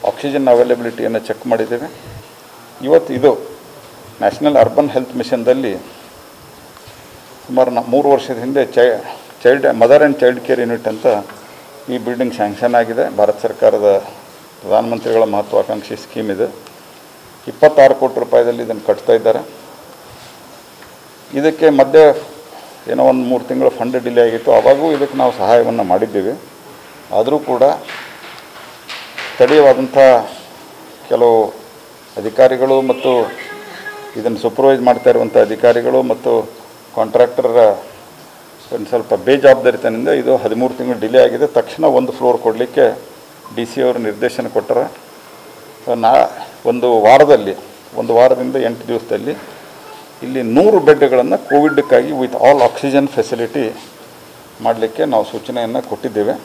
oxygen ಅವೈಲಬಿಲಿಟಿಯನ್ನು check ಮಾಡಿದ್ದೇವೆ ಇವತ್ತು ಇದು ನ್ಯಾಷನಲ್ ಅರ್ಬನ್ ಹೆಲ್ತ್ ಮಿಷನ್ದಲ್ಲಿ ಸುಮಾರು ನ ಮೂರು ವರ್ಷದ ಹಿಂದೆ ಚೈ child mother and child care unit ಅಂತ ಈ ಬಿಲ್ಡಿಂಗ್ ಸ್ಯಾಂಕ್ಷನ್ ಆಗಿದೆ ಭಾರತ ಸರ್ಕಾರದ ಪ್ರಧಾನಮಂತ್ರಿಗಳ ಮಹತ್ವಾಕಾಂಕ್ಷಿ ಸ್ಕೀಮ್ ಇದೆ ಇಪ್ಪತ್ತಾರು ಕೋಟಿ ರೂಪಾಯಿದಲ್ಲಿ ಇದನ್ನು ಕಟ್ತಾ ಇದ್ದಾರೆ ಇದಕ್ಕೆ ಮಧ್ಯೆ ಏನೋ ಒಂದು ಮೂರು ತಿಂಗಳು ಫಂಡ್ ಡಿಲೇ ಆಗಿತ್ತು ಆವಾಗೂ ಇದಕ್ಕೆ ನಾವು ಸಹಾಯವನ್ನು ಮಾಡಿದ್ದೀವಿ ಆದರೂ ಕೂಡ ಸ್ಥಳೀಯವಾದಂಥ ಕೆಲವು ಅಧಿಕಾರಿಗಳು ಮತ್ತು ಇದನ್ನು ಸೂಪರ್ವೈಸ್ ಮಾಡ್ತಾ ಇರುವಂಥ ಅಧಿಕಾರಿಗಳು ಮತ್ತು ಕಾಂಟ್ರಾಕ್ಟರ ಒಂದು ಸ್ವಲ್ಪ ಬೇಜವಾಬ್ದಾರಿತನದಿಂದ ಇದು ಹದಿಮೂರು ತಿಂಗಳು ಡಿಲೇ ಆಗಿದೆ ತಕ್ಷಣ ಒಂದು ಫ್ಲೋರ್ ಕೊಡಲಿಕ್ಕೆ ಡಿ ಸಿ ಅವರು ನಿರ್ದೇಶನ ಕೊಟ್ಟರೆ ನಾ ಒಂದು ವಾರದಲ್ಲಿ ಒಂದು ವಾರದಿಂದ ಎಂಟು ದಿವಸದಲ್ಲಿ ಇಲ್ಲಿ ನೂರು ಬೆಡ್ಗಳನ್ನು ಕೋವಿಡ್ಕ್ಕಾಗಿ ವಿತ್ ಆಲ್ ಆಕ್ಸಿಜನ್ ಫೆಸಿಲಿಟಿ ಮಾಡಲಿಕ್ಕೆ ನಾವು ಸೂಚನೆಯನ್ನು ಕೊಟ್ಟಿದ್ದೇವೆ